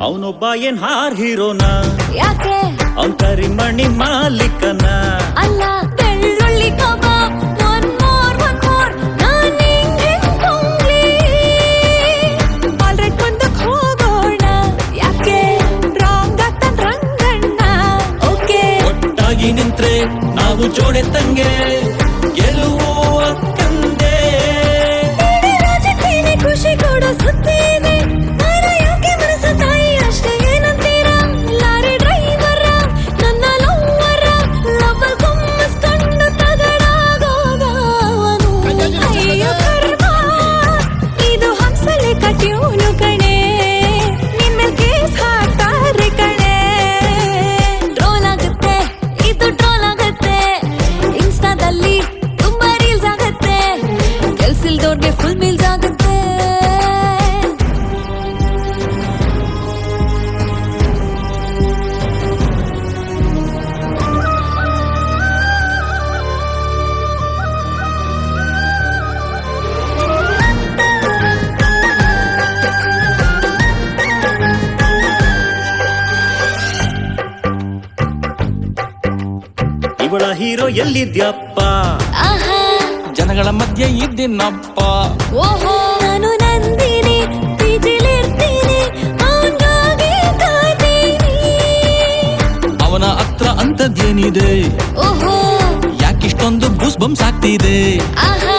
ಅವನೊಬ್ಬ ಏನ್ ಹಾರ್ ಹೀರೋನ ಯಾಕೆ ಅವ್ನ್ ಕರಿಮಣಿ ಮಾಲೀಕನ ಅಲ್ಲ ಬೆಳ್ಳುಳ್ಳಿ kebab one more one more ನಾನ್ ನಿಂಗೆ ಪೊಂಗ್ಲಿ ಆಲ್ರೆಡ್ ಮುಂದಕ್ಕೆ ಹೋಗೋಣ ಯಾಕೆ ರಾಂಗ್ ಆಗ್ತಾನ್ ರಂಗಣ್ಣ ಓಕೆ ಒಟ್ಟಾಗಿ ನಿಂತ್ರೆ ನಾವು ಜೋಡೆ ತಂಗೆ ಗೆಲುವು ಅಕ್ಕಂದೆ ರಾಜಕೀಯ ಖುಷಿ ಕೊಡೋ ಸುದ್ದಿ ಇದೆ ಮರ ಯಾಕೆ ಮನಸ್ಸು ತಾಯಿ ಅಷ್ಟೇ ಏನಂತೀರಾ ಲಾರಿ ಡ್ರೈವರ ನನ್ನ ಲವ್ವರ ಲವ್ವಲ್ ಗುಮ್ಮಿಸ್ಕೊಂಡು ತಗಡಾಗೋದವನು ಅಯ್ಯೋ ಕರ್ಮ ಇದು ಹಂಸಲೆ ಕಟ್ಯೂನು ಕಣೆ ನಿನ್ಮೇಲ್ ಕೇಸ್ ಹಾಕ್ತಾರೆ ಕಣೆ ಟ್ರೋಲ್ ಆಗುತ್ತೆ ಇದು ಟ್ರೋಲ್ ಆಗುತ್ತೆ ಇನ್ಸ್ಟಾದಲ್ಲಿ ತುಂಬಾ ರೀಲ್ಸ್ ಆಗತ್ತೆ ಕೆಲ್ಸಿಲ್ದವ್ರಿಗೆ ಫುಲ್ ಮೀಲ್ಸ್ ಆಗುತ್ತೆ ಇವಳ ಹೀರೋ ಎಲ್ಲಿದ್ಯಪ್ಪ ಆಹಾ ಜನಗಳ ಮಧ್ಯೆ ಇದ್ದೀನಪ್ಪ ಓಹೋ ನಾನು ನಂದಿನಿ ಪಿಜಿಲಿರ್ತೀನಿ ಅವನ್ಗಾಗಿ ಕಾಯ್ತೀನಿ ಅವನ ಹತ್ರ ಅಂತದ್ದೇನಿದೆ ಓಹೋ ಯಾಕಿಷ್ಟೊಂದು ಬೂಸ್ ಬಂಸ್ ಆಗ್ತಿದೆ ಆಹಾ